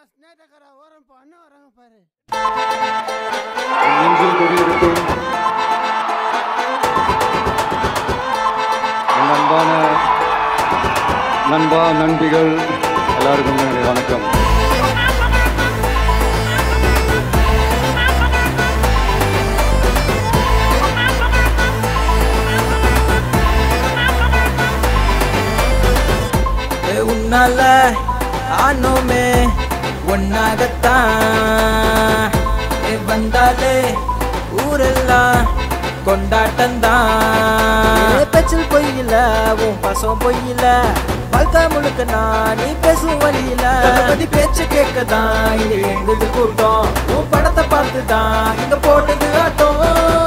ஸ்னேட்டக்காரா ஓரம் போ அண்ணன் வராங்க பாரு நெஞ்சில் குடியிருக்கும் என் அன்பான நண்பா நண்பிகள் எல்லாருக்கும் என்னுடைய வணக்கம் ஏ, உன்னால ஆனோமே ஒன்னாகத்தான் ஏ, வந்தாலே ஊரெல்லாம் கொண்டாட்டம்தான் பேச்சில் பொய்யில உன் பாசம் பொய்யில வாழ்க்கை முழுக்க நான் நீ பேசும் வழியில பத்தி பேச்சு கேட்கதான் இங்க எங்குது கூட்டம் உன் படத்தை பார்த்துதான் இங்க போட்டது ஆட்டம்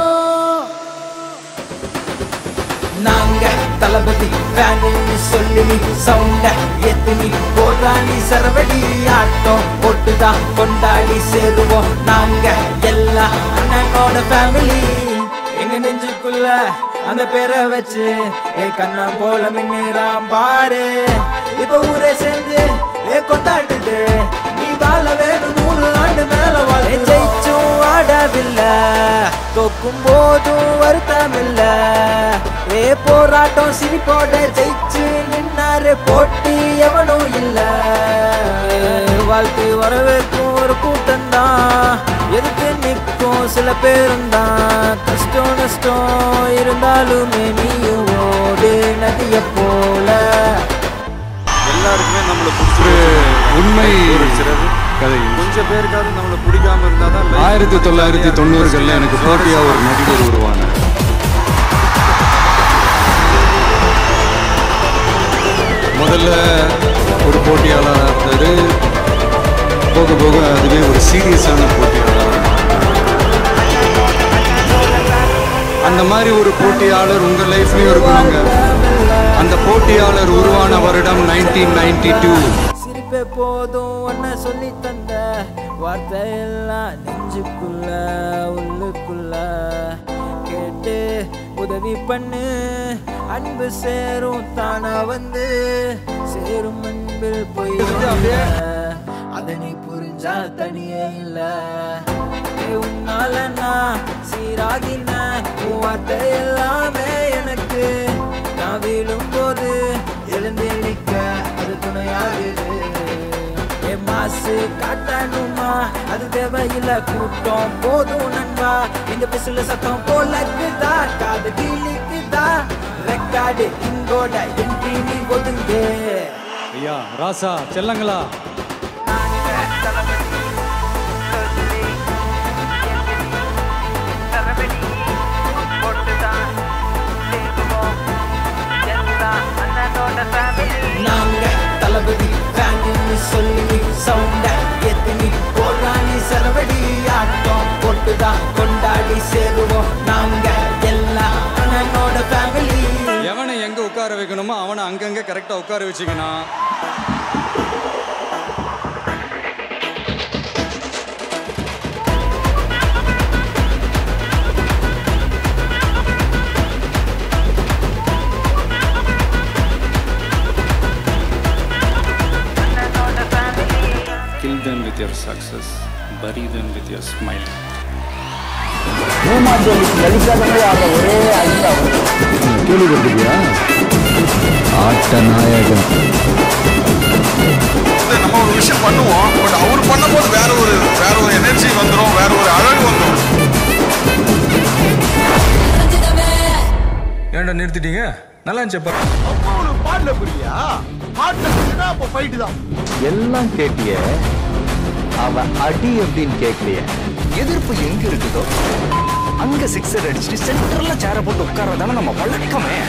நாங்க தளபதி ஃபேனுன்னு சொல்லி நீ சவுண்ட ஏத்து நீ போடுறா நீ சரவடி ஆட்டம் போட்டுதான் கொண்டாடி சேருவோம் நாங்க எல்லா அண்ணனோட ஃபேமிலி எங்க நெஞ்சுக்குள்ள அந்த பேரை வச்சு ஏ கண்ணா போல மின்னிறாம் பாரு இப்ப ஊரே சேர்ந்து ஏ கொண்டாடுது நீ வாழ வேணும் நூறு ஆண்டு மேல வாழ ஜெயிச்சும் ஆடவில்லை தோக்கும் போதும் வருத்தம் இல்ல ஏ போராட்டம் சிரிப்போட ஜெயிச்சு நின்னாரு போட்டி எவனும் இல்ல வாழ்த்து வரவேற்கும் ஒரு கூட்டம் தான் எதுக்கு நிற்கும் சில பேரும் தான் கஷ்டம் நஷ்டம் இருந்தாலுமே நீயும் ஓடு நதிய போல எல்லாருக்குமே நம்மள ஒரு பிடிச்சி உண்மை ஒரு சிலர் கதை கொஞ்சம் பேருக்காவது நம்மள பிடிக்காம இருந்தா தான் life ஆயிரத்தி தொள்ளாயிரத்தி jolly-ஆ தொண்ணூறுகளில் எனக்கு போட்டியா ஒரு நடிகர் உருவானார் முதல்ல ஒரு போட்டியாளராக இருந்தாரு போக போக அதுவே ஒரு சீரியஸான போட்டியாளர் அந்த மாதிரி ஒரு போட்டியாளர் உங்க லைஃப்லயும் இருக்கணுங்க அந்த போட்டியாளர் உருவான வருடம் நைன்டீன் நைன்டி டூ சிரிப்பே போதும் ஒன்ன சொல்லி தந்த வார்த்தை எல்லாம் நெஞ்சுக்குள்ள உள்ளுக்குள்ள கேட்டு உதவி பண்ணு அன்பு சேரும் தானா வந்து சேரும் அன்பில் போய் அதை நீ புரிஞ்சா தனியே இல்ல ஏ, உன்னால நான் சீராகின உன் வார்த்தை எல்லாமே எனக்கு நான் வீழும் போது எழுந்து நிற்க அது துணையாகுது ஏ மாசு காட்டணுமா அது தேவையில்ல கூட்டம் போதும் நண்பா இந்த பிசுல சத்தம் போலக்குதா காது கீழிக்குதா ரெக்கார்டு இங்கோட என்ட்ரி நீ ஒதுங்கு ஐயா ராசா செல்லங்களா நாங்க தளபதி ஃபேனுன்னு சொல்லி சவுண்ட ஏத்து நீ போடுறா நீ சரவடி ஆட்டம் போட்டுதான் கொண்டாடி சேருவோம் நாங்க எல்லா அண்ணனோட ஃபேமிலி எவனை எங்க உட்கார வைக்கணுமோ அவனை அங்கங்க கரெக்டா உட்கார வச்சுக்கணும் Kill them with your success, bury them with your smile. கேள்விப்பட்டிருக்கியா ஆட்ட நாயகன் வந்து நம்ம ஒரு விஷயம் பண்ணுவோம் பட் அவர் பண்ணும்போது வேற ஒரு வேற ஒரு எனர்ஜி வந்துடும் வேற ஒரு அழகு வந்துடும் ஏன்டா நிறுத்திட்டீங்க நல்லா இருந்துச்சு பாடல புரியா பாடல புரியுதா அப்போ ஃபைட்டு தான் எல்லாம் கேட்டிய அவ அடி அப்படின்னு கேட்கலைய எதிர்ப்பு எங்க இருக்குதோ அங்க சிக்ஸர் அடிச்சுட்டு சென்டர்ல சேர போட்டு உட்கார்றதான நம்ம வழக்கமே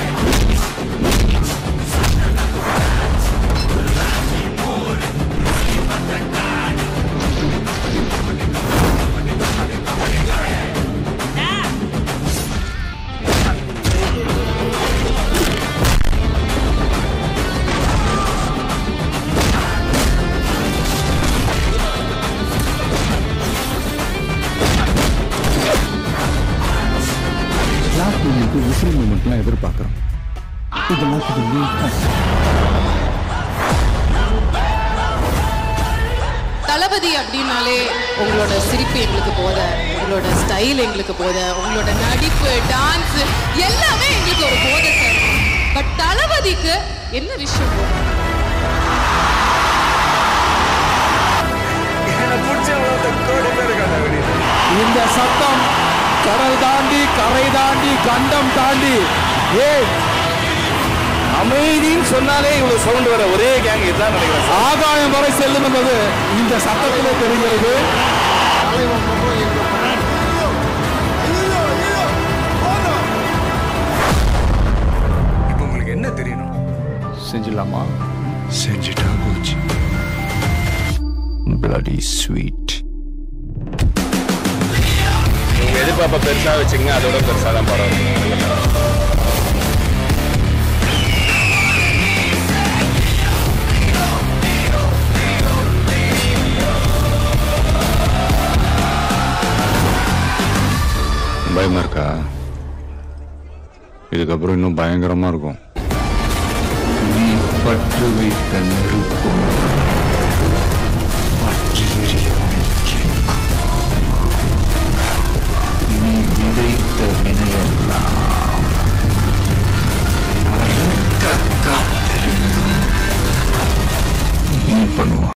கிளாஸ் மூமெண்ட் விசில் மூமெண்ட்லாம் எதிர்பார்க்குறோம் இதெல்லாம் கொஞ்சம் தளபதி அப்படின்னாலே உங்களோட சிரிப்பு எங்களுக்கு போத உங்களோட ஸ்டைல் எங்களுக்கு போத உங்களோட நடிப்பு டான்ஸ் எல்லாமே எங்களுக்கு ஒரு போத சார் பட் தளபதிக்கு என்ன விஷயம் போதும் இந்த சத்தம் கடல் தாண்டி கரை தாண்டி கண்டம் தாண்டி ஏன் அமைதின்னு சொன்னாலே இவ்வளவு சவுண்ட் வர ஒரே கேங் இதுதான் நினைக்கிறேன் ஆகாயம் வரை செல்லும் என்பது இந்த சத்தத்திலே தெரிகிறது இப்போ உங்களுக்கு என்ன தெரியணும் செஞ்சிடலாமா செஞ்சுட்டா போச்சு பிளடி ஸ்வீட் நீங்க எதிர்பார்ப்ப பெருசா வச்சுங்க அதோட பெருசா தான் படம் பயமா இருக்கா இதுக்கப்புறம் இன்னும் பயங்கரமா இருக்கும் நீ பற்று வைத்த நெருப்பும்